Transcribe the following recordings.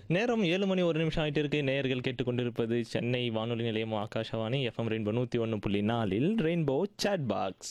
நேரம் ஏழு மணி ஒரு நிமிஷம் ஆயிட்டு இருக்கு நேயர்கள் கேட்டுக்கொண்டிருப்பது சென்னை வானொலி நிலையம் ஆகாஷவாணி எஃப்எம் ரெயின்போ நூற்றி ஒன்று புள்ளி நாலில் rainbow chat box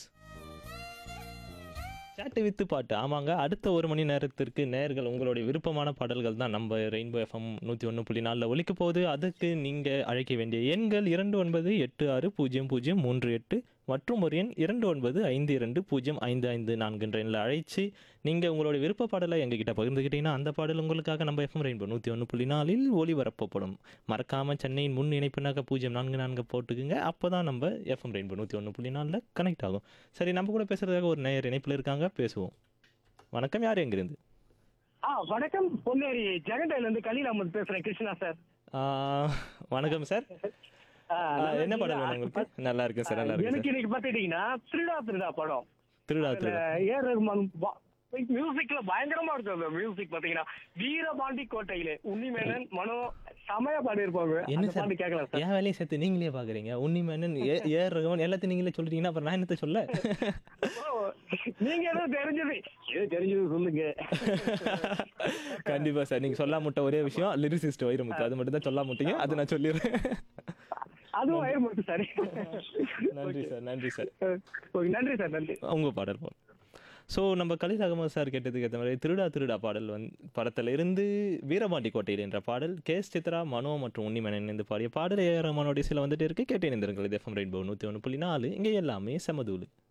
chat with பாட்டு ஆமாங்க அடுத்த ஒரு மணி நேரத்திற்கு நேர்கள் உங்களுடைய விருப்பமான பாடல்கள் தான் நம்ம ரெயின்போ எஃப்எம் நூற்றி ஒன்று புள்ளி நாலில் ஒலிக்க போகுது அதுக்கு நீங்கள் அழைக்க வேண்டிய எண்கள் இரண்டு ஒன்பது எட்டு ஆறு பூஜ்ஜியம் பூஜ்ஜியம் மூன்று எட்டு மற்றும் ஒரு எண் இரண்டு ஒன்பது ஐந்து இரண்டு பூஜ்ஜியம் ஐந்து ஐந்து நான்குன்ற எண்ணில் அழைச்சி நீங்கள் உங்களுடைய விருப்ப பாடலை எங்ககிட்ட பகிர்ந்துக்கிட்டீங்கன்னா அந்த பாடல் உங்களுக்காக நம்ம எஃப்எம் ரெயின்போ நூற்றி ஒன்று புள்ளி நாலில் ஒளிபரப்பப்படும் மறக்காமல் சென்னையின் முன் இணைப்புனாக்க பூஜ்ஜியம் நான்கு நான்கு போட்டுக்குங்க அப்போ தான் நம்ம எஃப்எம் ரெயின்போ நூற்றி ஒன்று புள்ளி நாலில் கனெக்ட் ஆகும் சரி நம்ம கூட பேசுகிறதுக்காக ஒரு நேயர் இணைப்பில் இருக்காங்க பேசுவோம் வணக்கம் யார் எங்கிருந்து ஆ வணக்கம் பொன்னேரி ஜெகண்டையில இருந்து கலீல் அஹமத் பேசுறேன் கிருஷ்ணா சார் ஆ, வணக்கம் சார் ஆ, ஆ, நல்லா என்ன படம் இருக்கீங்களா? வேணும் உங்களுக்கு நல்லா இருக்கேன் சார் நல்லா இருக்கேன் எனக்கு சார் இன்னைக்கு பாத்துட்டீங்கன்னா திருடா திருடா படம் திருடா அதுல திருடா ஏ ரகுமான் மியூசிக்ல பயங்கரமா இருக்கும் அந்த மியூசிக் பாத்தீங்கன்னா வீரபாண்டி கோட்டையிலே உன்னிமேனன் மனோ சமய பாடி இருப்பாங்க என்ன அந்த சார் பாட்டு கேட்கலாம் சார் என் வேலையை சேர்த்து நீங்களே பாக்குறீங்க உன்னி மேனன் ஏ ஏஆர் ரகுமான் எல்லாத்தையும் நீங்களே சொல்லிட்டீங்கன்னா அப்புறம் நான் என்னத்த சொல்ல ஓ, நீங்க ஏதோ தெரிஞ்சது ஏதோ தெரிஞ்சது சொல்லுங்க கண்டிப்பா சார் நீங்க சொல்லாம முட்ட ஒரே விஷயம் லிரிசிஸ்ட் வைரமுத்து அது மட்டும் தான் சொல்லாம முட்டீங்க அது நான் சொல்லிடுறேன் அதுவும் வயிறு மட்டும் சார் நன்றி சார் நன்றி சார் ஓகே நன்றி சார் நன்றி உங்க பாடல் போ ஸோ நம்ம கலில் அகமது சார் கேட்டதுக்கு ஏற்ற மாதிரி திருடா திருடா பாடல் வந்து படத்துல இருந்து வீரபாண்டி கோட்டையில் என்ற பாடல் கே எஸ் சித்ரா மனோ மற்றும் உன்னிமேனன் இணைந்து பாடிய பாடல் ஏஆர் ரஹ்மானோட சில வந்துட்டு இருக்கு கேட்டு இணைந்திருங்கள் இது எஃப்எம் ரெயின்போ நூற்றி ஒன்று புள்ளி நாலு இங்கே எல்லாமே சமதூளு